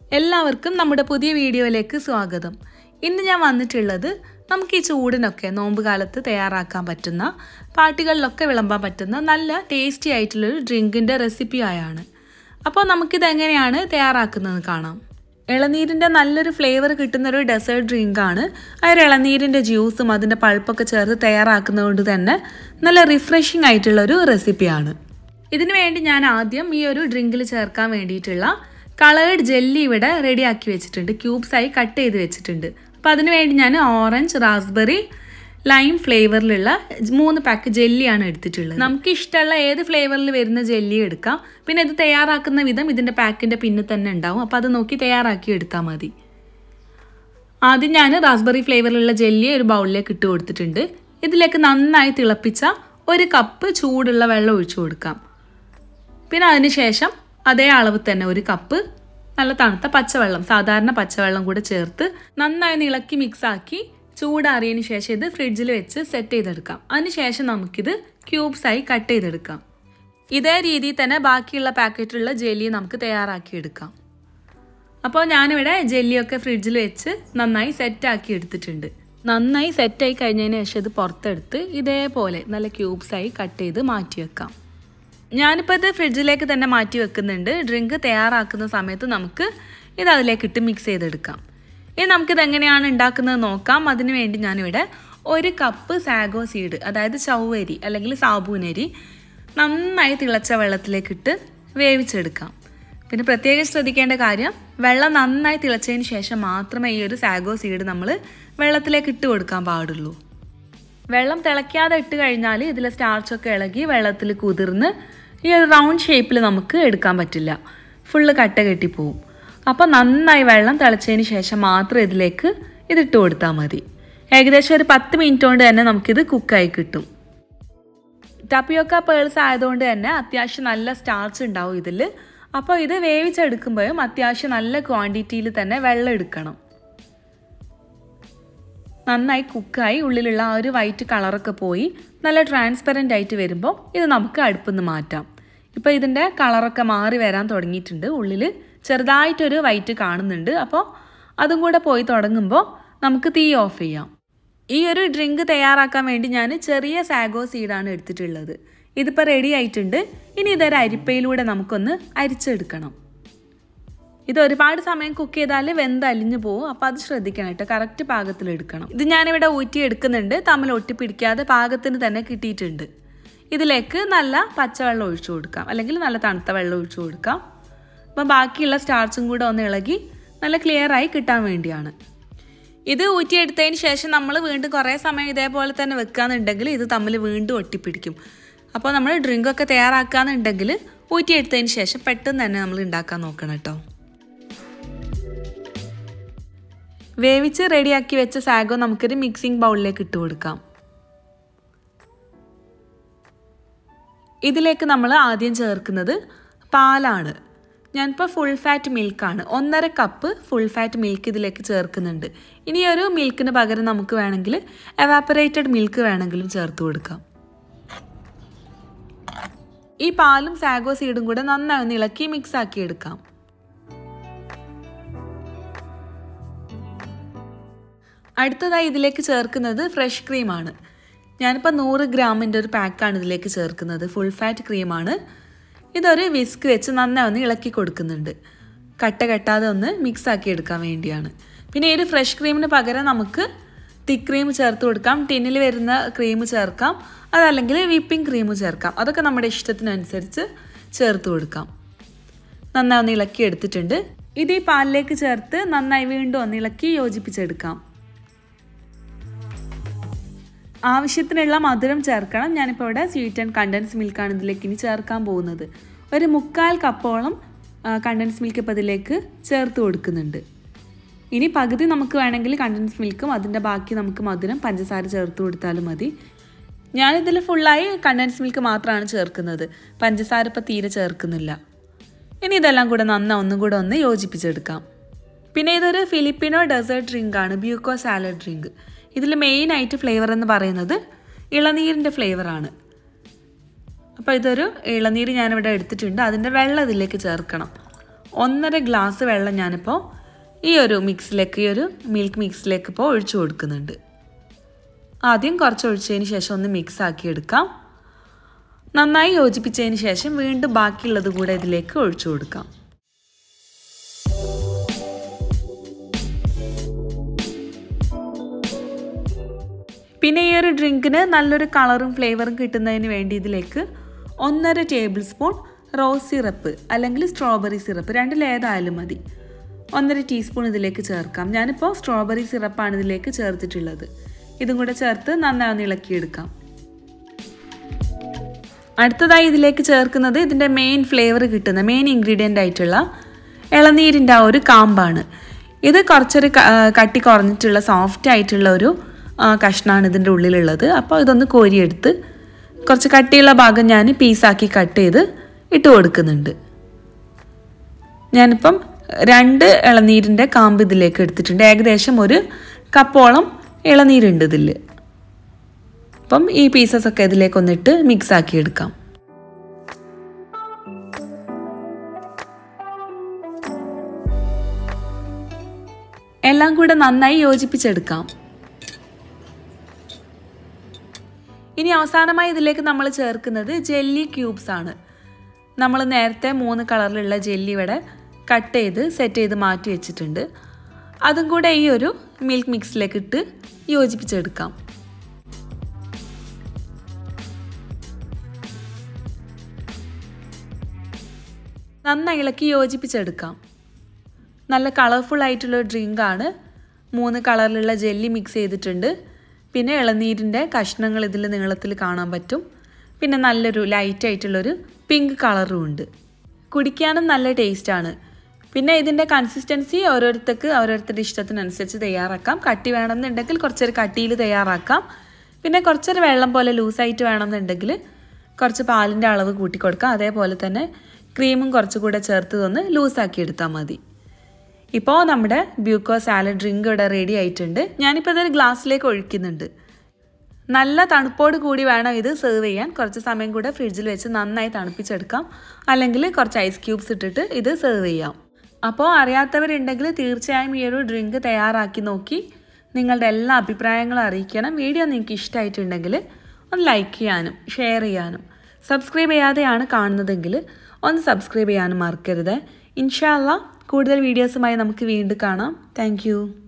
എല്ലാവർക്കും നമ്മുടെ പുതിയ വീഡിയോയിലേക്ക് സ്വാഗതം ഇന്ന് ഞാൻ വന്നിട്ടുള്ളത് നമുക്ക് ഈ ചൂടിനൊക്കെ നോമ്പ് കാലത്ത് തയ്യാറാക്കാൻ പറ്റുന്ന പാർട്ടികളിലൊക്കെ വിളമ്പാൻ പറ്റുന്ന നല്ല ടേസ്റ്റി ആയിട്ടുള്ളൊരു ഡ്രിങ്കിൻ്റെ റെസിപ്പി ആയാണ് അപ്പോൾ നമുക്കിത് എങ്ങനെയാണ് തയ്യാറാക്കുന്നത് കാണാം ഇളനീരിൻ്റെ നല്ലൊരു ഫ്ലേവർ കിട്ടുന്ന ഒരു ഡെസേർട്ട് ഡ്രിങ്കാണ് ആ ഒരു ഇളനീരിൻ്റെ ജ്യൂസും അതിൻ്റെ പൾപ്പൊക്കെ ചേർത്ത് തയ്യാറാക്കുന്നത് കൊണ്ട് തന്നെ നല്ല റിഫ്രഷിംഗ് ആയിട്ടുള്ളൊരു റെസിപ്പിയാണ് ഇതിനു വേണ്ടി ഞാൻ ആദ്യം ഈ ഒരു ഡ്രിങ്കിൽ ചേർക്കാൻ വേണ്ടിയിട്ടുള്ള കളേർഡ് ജെല്ലി ഇവിടെ റെഡിയാക്കി വെച്ചിട്ടുണ്ട് ക്യൂബ്സ് ആയി കട്ട് ചെയ്ത് വെച്ചിട്ടുണ്ട് അപ്പോൾ അതിനു വേണ്ടി ഞാൻ ഓറഞ്ച് റാസ്ബെറി ലൈം ഫ്ലേവറിലുള്ള മൂന്ന് പാക്ക് ജെല്ലിയാണ് എടുത്തിട്ടുള്ളത് നമുക്ക് ഇഷ്ടമുള്ള ഏത് ഫ്ലേവറിൽ വരുന്ന ജെല്ലി എടുക്കാം പിന്നെ ഇത് തയ്യാറാക്കുന്ന വിധം ഇതിൻ്റെ പാക്കിൻ്റെ പിന്നിൽ തന്നെ ഉണ്ടാവും അപ്പോൾ അത് നോക്കി തയ്യാറാക്കി എടുത്താൽ മതി ആദ്യം ഞാൻ റാസ്ബെറി ഫ്ലേവറിലുള്ള ജെല്ലി ഒരു ബൗളിലേക്ക് ഇട്ട് കൊടുത്തിട്ടുണ്ട് ഇതിലേക്ക് നന്നായി തിളപ്പിച്ച ഒരു കപ്പ് ചൂടുള്ള വെള്ളം ഒഴിച്ചു കൊടുക്കാം പിന്നെ അതിന് ശേഷം അതേ അളവ് തന്നെ ഒരു കപ്പ് നല്ല തണുത്ത പച്ചവെള്ളം സാധാരണ പച്ചവെള്ളം കൂടെ ചേർത്ത് നന്നായി ഇളക്കി മിക്സാക്കി ചൂടാറിയതിന് ശേഷം ഇത് ഫ്രിഡ്ജിൽ വെച്ച് സെറ്റ് ചെയ്തെടുക്കാം അതിനുശേഷം നമുക്കിത് ക്യൂബ്സായി കട്ട് ചെയ്തെടുക്കാം ഇതേ രീതിയിൽ തന്നെ ബാക്കിയുള്ള പാക്കറ്റിലുള്ള ജെല്ലി നമുക്ക് തയ്യാറാക്കി എടുക്കാം അപ്പോൾ ഞാനിവിടെ ജെല്ലിയൊക്കെ ഫ്രിഡ്ജിൽ വെച്ച് നന്നായി സെറ്റാക്കി എടുത്തിട്ടുണ്ട് നന്നായി സെറ്റായി കഴിഞ്ഞതിന് ശേഷം ഇത് പുറത്തെടുത്ത് ഇതേപോലെ നല്ല ക്യൂബ്സായി കട്ട് ചെയ്ത് മാറ്റി വെക്കാം ഞാനിപ്പോൾ ഇത് ഫ്രിഡ്ജിലേക്ക് തന്നെ മാറ്റി വെക്കുന്നുണ്ട് ഡ്രിങ്ക് തയ്യാറാക്കുന്ന സമയത്ത് നമുക്ക് ഇത് അതിലേക്ക് ഇട്ട് മിക്സ് ചെയ്തെടുക്കാം ഇനി നമുക്കിത് എങ്ങനെയാണ് ഉണ്ടാക്കുന്നത് നോക്കാം അതിനു വേണ്ടി ഞാനിവിടെ ഒരു കപ്പ് സാഗോ സീഡ് അതായത് ചൗവരി അല്ലെങ്കിൽ സാബൂനരി നന്നായി തിളച്ച വെള്ളത്തിലേക്കിട്ട് വേവിച്ചെടുക്കാം പിന്നെ പ്രത്യേകം ശ്രദ്ധിക്കേണ്ട കാര്യം വെള്ളം നന്നായി തിളച്ചതിന് ശേഷം മാത്രമേ ഈ ഒരു സാഗോ സീഡ് നമ്മൾ വെള്ളത്തിലേക്ക് ഇട്ട് കൊടുക്കാൻ പാടുള്ളൂ വെള്ളം തിളയ്ക്കാതെ ഇട്ട് കഴിഞ്ഞാൽ ഇതിലെ സ്റ്റാർച്ചൊക്കെ ഇളകി വെള്ളത്തിൽ കുതിർന്ന് ഈ ഒരു റൗണ്ട് ഷേപ്പിൽ നമുക്ക് എടുക്കാൻ പറ്റില്ല ഫുള്ള് കട്ട കെട്ടിപ്പോവും അപ്പോൾ നന്നായി വെള്ളം തിളച്ചതിന് ശേഷം മാത്രം ഇതിലേക്ക് ഇതിട്ട് കൊടുത്താൽ മതി ഏകദേശം ഒരു പത്ത് മിനിറ്റ് കൊണ്ട് തന്നെ നമുക്കിത് കുക്കായി കിട്ടും ടപ്പിയൊക്ക പേൾസ് ആയതുകൊണ്ട് തന്നെ അത്യാവശ്യം നല്ല സ്റ്റാർച്ച് ഉണ്ടാവും ഇതിൽ അപ്പോൾ ഇത് വേവിച്ചെടുക്കുമ്പോഴും അത്യാവശ്യം നല്ല ക്വാണ്ടിറ്റിയിൽ തന്നെ വെള്ളം എടുക്കണം നന്നായി കുക്കായി ഉള്ളിലുള്ള ആ ഒരു വൈറ്റ് കളറൊക്കെ പോയി നല്ല ട്രാൻസ്പെറൻ്റ് ആയിട്ട് വരുമ്പോൾ ഇത് നമുക്ക് അടുപ്പിൽ നിന്ന് മാറ്റാം ഇപ്പോൾ ഇതിൻ്റെ കളറൊക്കെ മാറി വരാൻ തുടങ്ങിയിട്ടുണ്ട് ഉള്ളിൽ ചെറുതായിട്ടൊരു വൈറ്റ് കാണുന്നുണ്ട് അപ്പോൾ അതും കൂടെ പോയി തുടങ്ങുമ്പോൾ നമുക്ക് തീ ഓഫ് ചെയ്യാം ഈ ഒരു ഡ്രിങ്ക് തയ്യാറാക്കാൻ വേണ്ടി ഞാൻ ചെറിയ സാഗോ സീഡാണ് എടുത്തിട്ടുള്ളത് ഇതിപ്പോൾ റെഡി ആയിട്ടുണ്ട് ഇനി ഇതൊരു അരിപ്പയിലൂടെ നമുക്കൊന്ന് അരിച്ചെടുക്കണം ഇത് ഒരുപാട് സമയം കുക്ക് ചെയ്താൽ വെന്ത് അലിഞ്ഞു പോകും അപ്പോൾ അത് ശ്രദ്ധിക്കണം കേട്ടോ കറക്റ്റ് പാകത്തിൽ എടുക്കണം ഇത് ഞാനിവിടെ ഊറ്റി എടുക്കുന്നുണ്ട് തമ്മിൽ ഒട്ടിപ്പിടിക്കാതെ പാകത്തിന് തന്നെ കിട്ടിയിട്ടുണ്ട് ഇതിലേക്ക് നല്ല പച്ചവെള്ളം ഒഴിച്ചു കൊടുക്കാം അല്ലെങ്കിൽ നല്ല തണുത്ത വെള്ളം ഒഴിച്ചു കൊടുക്കാം അപ്പം ബാക്കിയുള്ള സ്റ്റാർച്ചും കൂടെ ഒന്ന് ഇളകി നല്ല ക്ലിയർ ആയി കിട്ടാൻ വേണ്ടിയാണ് ഇത് ഊറ്റിയെടുത്തതിന് ശേഷം നമ്മൾ വീണ്ടും കുറേ സമയം ഇതേപോലെ തന്നെ വെക്കുകയെന്നുണ്ടെങ്കിൽ ഇത് തമ്മിൽ വീണ്ടും ഒട്ടിപ്പിടിക്കും അപ്പോൾ നമ്മൾ ഡ്രിങ്കൊക്കെ തയ്യാറാക്കുകയെന്നുണ്ടെങ്കിൽ ഊറ്റിയെടുത്തതിന് ശേഷം പെട്ടെന്ന് തന്നെ നമ്മൾ ഉണ്ടാക്കാൻ നോക്കണം കേട്ടോ വേവിച്ച് റെഡിയാക്കി വെച്ച സാഗോ നമുക്കൊരു മിക്സിംഗ് ബൗളിലേക്ക് ഇട്ട് കൊടുക്കാം ഇതിലേക്ക് നമ്മൾ ആദ്യം ചേർക്കുന്നത് പാലാണ് ഞാനിപ്പോൾ ഫുൾ ഫാറ്റ് മിൽക്കാണ് ഒന്നര കപ്പ് ഫുൾ ഫാറ്റ് മിൽക്ക് ഇതിലേക്ക് ചേർക്കുന്നുണ്ട് ഇനി ഒരു മിൽക്കിന് പകരം നമുക്ക് വേണമെങ്കിൽ എവാപ്പറേറ്റഡ് മിൽക്ക് വേണമെങ്കിലും ചേർത്ത് കൊടുക്കാം ഈ പാലും സാഗോ സീഡും കൂടെ നന്നായി ഒന്ന് ഇളക്കി മിക്സ് ആക്കി എടുക്കാം അടുത്തതായി ഇതിലേക്ക് ചേർക്കുന്നത് ഫ്രഷ് ക്രീമാണ് ഞാനിപ്പോൾ നൂറ് ഗ്രാമിൻ്റെ ഒരു പാക്കാണ് ഇതിലേക്ക് ചേർക്കുന്നത് ഫുൾ ഫാറ്റ് ക്രീമാണ് ഇതൊരു വിസ്ക് വെച്ച് നന്നായി ഒന്ന് ഇളക്കി കൊടുക്കുന്നുണ്ട് കട്ട കെട്ടാതെ ഒന്ന് മിക്സ് ആക്കി എടുക്കാൻ വേണ്ടിയാണ് പിന്നെ ഈ ഒരു ഫ്രഷ് ക്രീമിന് പകരം നമുക്ക് തിക്ക് ക്രീം ചേർത്ത് കൊടുക്കാം ടിന്നിൽ വരുന്ന ക്രീം ചേർക്കാം അതല്ലെങ്കിൽ വിപ്പിംഗ് ക്രീം ചേർക്കാം അതൊക്കെ നമ്മുടെ ഇഷ്ടത്തിനനുസരിച്ച് ചേർത്ത് കൊടുക്കാം നന്നായി ഒന്ന് ഇളക്കി എടുത്തിട്ടുണ്ട് ഇത് ഈ പാലിലേക്ക് ചേർത്ത് നന്നായി വീണ്ടും ഒന്ന് ഇളക്കി യോജിപ്പിച്ചെടുക്കാം ആവശ്യത്തിനുള്ള മധുരം ചേർക്കണം ഞാനിപ്പോൾ ഇവിടെ സ്വീറ്റ് ആൻഡ് കണ്ടൻസ് മിൽക്കാണ് ഇതിലേക്ക് ഇനി ചേർക്കാൻ പോകുന്നത് ഒരു മുക്കാൽ കപ്പോളം കണ്ടൻസ് മിൽക്ക് ഇപ്പോൾ ഇതിലേക്ക് ചേർത്ത് കൊടുക്കുന്നുണ്ട് ഇനി പകുതി നമുക്ക് വേണമെങ്കിൽ കണ്ടൻസ് മിൽക്കും അതിൻ്റെ ബാക്കി നമുക്ക് മധുരം പഞ്ചസാര ചേർത്ത് കൊടുത്താലും മതി ഞാനിതിൽ ഫുള്ളായി കണ്ടൻസ് മിൽക്ക് മാത്രമാണ് ചേർക്കുന്നത് പഞ്ചസാര ഇപ്പോൾ തീരെ ചേർക്കുന്നില്ല ഇനി ഇതെല്ലാം കൂടെ നന്നാ ഒന്നും കൂടെ ഒന്ന് യോജിപ്പിച്ചെടുക്കാം പിന്നെ ഇതൊരു ഫിലിപ്പിനോ ഡെസേർട്ട് ഡ്രിങ്കാണ് ബ്യൂക്കോ സാലഡ് ഡ്രിങ്ക് ഇതിൽ മെയിനായിട്ട് ഫ്ലേവർ എന്ന് പറയുന്നത് ഇളനീരിൻ്റെ ഫ്ലേവറാണ് അപ്പോൾ ഇതൊരു ഇളനീര് ഞാനിവിടെ എടുത്തിട്ടുണ്ട് അതിൻ്റെ വെള്ളം ഇതിലേക്ക് ചേർക്കണം ഒന്നര ഗ്ലാസ് വെള്ളം ഞാനിപ്പോൾ ഈ ഒരു മിക്സിലേക്ക് ഈ ഒരു മിൽക്ക് മിക്സിലേക്ക് ഇപ്പോൾ ഒഴിച്ചു കൊടുക്കുന്നുണ്ട് ആദ്യം കുറച്ച് ഒഴിച്ചതിന് ശേഷം ഒന്ന് മിക്സ് ആക്കി എടുക്കാം നന്നായി യോജിപ്പിച്ചതിന് ശേഷം വീണ്ടും ബാക്കിയുള്ളത് കൂടെ ഇതിലേക്ക് ഒഴിച്ചു കൊടുക്കാം പിന്നെ ഈ ഒരു ഡ്രിങ്കിന് നല്ലൊരു കളറും ഫ്ലേവറും കിട്ടുന്നതിന് വേണ്ടി ഇതിലേക്ക് ഒന്നര ടേബിൾ സ്പൂൺ റോസ് സിറപ്പ് അല്ലെങ്കിൽ സ്ട്രോബെറി സിറപ്പ് രണ്ടിലേതായാലും മതി ഒന്നര ടീസ്പൂൺ ഇതിലേക്ക് ചേർക്കാം ഞാനിപ്പോൾ സ്ട്രോബെറി സിറപ്പാണ് ഇതിലേക്ക് ചേർത്തിട്ടുള്ളത് ഇതും കൂടെ ചേർത്ത് നന്നായി ഒന്ന് ഇളക്കിയെടുക്കാം അടുത്തതായി ഇതിലേക്ക് ചേർക്കുന്നത് ഇതിൻ്റെ മെയിൻ ഫ്ലേവർ കിട്ടുന്ന മെയിൻ ഇൻഗ്രീഡിയൻ്റ് ആയിട്ടുള്ള ഇളനീരിൻ്റെ ആ ഒരു കാമ്പാണ് ഇത് കുറച്ചൊരു കട്ടി കുറഞ്ഞിട്ടുള്ള സോഫ്റ്റ് ആയിട്ടുള്ള ഒരു കഷ്ണമാണ് ഇതിൻ്റെ ഉള്ളിലുള്ളത് അപ്പോൾ ഇതൊന്ന് കോരിയെടുത്ത് കുറച്ച് കട്ടിയുള്ള ഭാഗം ഞാൻ പീസാക്കി കട്ട് ചെയ്ത് ഇട്ട് കൊടുക്കുന്നുണ്ട് ഞാനിപ്പം രണ്ട് ഇളനീരിൻ്റെ കാമ്പ് ഇതിലേക്ക് എടുത്തിട്ടുണ്ട് ഏകദേശം ഒരു കപ്പോളം ഇളനീരുണ്ട് ഇതിൽ അപ്പം ഈ പീസസ് ഒക്കെ ഇതിലേക്കൊന്നിട്ട് മിക്സ് ആക്കി എടുക്കാം എല്ലാം കൂടെ നന്നായി യോജിപ്പിച്ചെടുക്കാം ഇനി അവസാനമായി ഇതിലേക്ക് നമ്മൾ ചേർക്കുന്നത് ജെല്ലി ക്യൂബ്സ് ആണ് നമ്മൾ നേരത്തെ മൂന്ന് കളറിലുള്ള ജെല്ലി ഇവിടെ കട്ട് ചെയ്ത് സെറ്റ് ചെയ്ത് മാറ്റി വെച്ചിട്ടുണ്ട് അതും കൂടെ ഈ ഒരു മിൽക്ക് മിക്സിലേക്ക് ഇട്ട് യോജിപ്പിച്ചെടുക്കാം നന്നായി ഇളക്കി യോജിപ്പിച്ചെടുക്കാം നല്ല കളർഫുൾ ആയിട്ടുള്ള ഡ്രിങ്കാണ് മൂന്ന് കളറിലുള്ള ജെല്ലി മിക്സ് ചെയ്തിട്ടുണ്ട് പിന്നെ ഇളനീരിൻ്റെ കഷ്ണങ്ങൾ ഇതിൽ നീളത്തിൽ കാണാൻ പറ്റും പിന്നെ നല്ലൊരു ലൈറ്റ് ആയിട്ടുള്ളൊരു പിങ്ക് കളറും ഉണ്ട് കുടിക്കാനും നല്ല ടേസ്റ്റാണ് പിന്നെ ഇതിൻ്റെ കൺസിസ്റ്റൻസി ഓരോരുത്തർക്ക് ഓരോരുത്തരുടെ ഇഷ്ടത്തിനനുസരിച്ച് തയ്യാറാക്കാം കട്ടി വേണമെന്നുണ്ടെങ്കിൽ കുറച്ചൊരു കട്ടിയിൽ തയ്യാറാക്കാം പിന്നെ കുറച്ചൊരു വെള്ളം പോലെ ലൂസായിട്ട് വേണമെന്നുണ്ടെങ്കിൽ കുറച്ച് പാലിൻ്റെ അളവ് കൂട്ടി കൊടുക്കാം അതേപോലെ തന്നെ ക്രീമും കുറച്ചുകൂടെ ചേർത്ത് തന്ന് ലൂസാക്കി എടുത്താൽ മതി ഇപ്പോൾ നമ്മുടെ ബ്യൂക്കോ സാലഡ് ഡ്രിങ്ക് ഇവിടെ റെഡി ആയിട്ടുണ്ട് ഞാനിപ്പോൾ ഇതൊരു ഗ്ലാസ്സിലേക്ക് ഒഴിക്കുന്നുണ്ട് നല്ല തണുപ്പോട് കൂടി വേണം ഇത് സെർവ് ചെയ്യാൻ കുറച്ച് സമയം കൂടെ ഫ്രിഡ്ജിൽ വെച്ച് നന്നായി തണുപ്പിച്ചെടുക്കാം അല്ലെങ്കിൽ കുറച്ച് ഐസ് ക്യൂബ്സ് ഇട്ടിട്ട് ഇത് സെർവ് ചെയ്യാം അപ്പോൾ അറിയാത്തവരുണ്ടെങ്കിൽ തീർച്ചയായും ഈ ഒരു ഡ്രിങ്ക് തയ്യാറാക്കി നോക്കി നിങ്ങളുടെ എല്ലാ അഭിപ്രായങ്ങളും അറിയിക്കണം വീഡിയോ നിങ്ങൾക്ക് ഇഷ്ടമായിട്ടുണ്ടെങ്കിൽ ഒന്ന് ലൈക്ക് ചെയ്യാനും ഷെയർ ചെയ്യാനും സബ്സ്ക്രൈബ് ചെയ്യാതെയാണ് കാണുന്നതെങ്കിൽ ഒന്ന് സബ്സ്ക്രൈബ് ചെയ്യാനും മറക്കരുത് ഇൻഷാല്ല കൂടുതൽ വീഡിയോസുമായി നമുക്ക് വീണ്ടും കാണാം താങ്ക്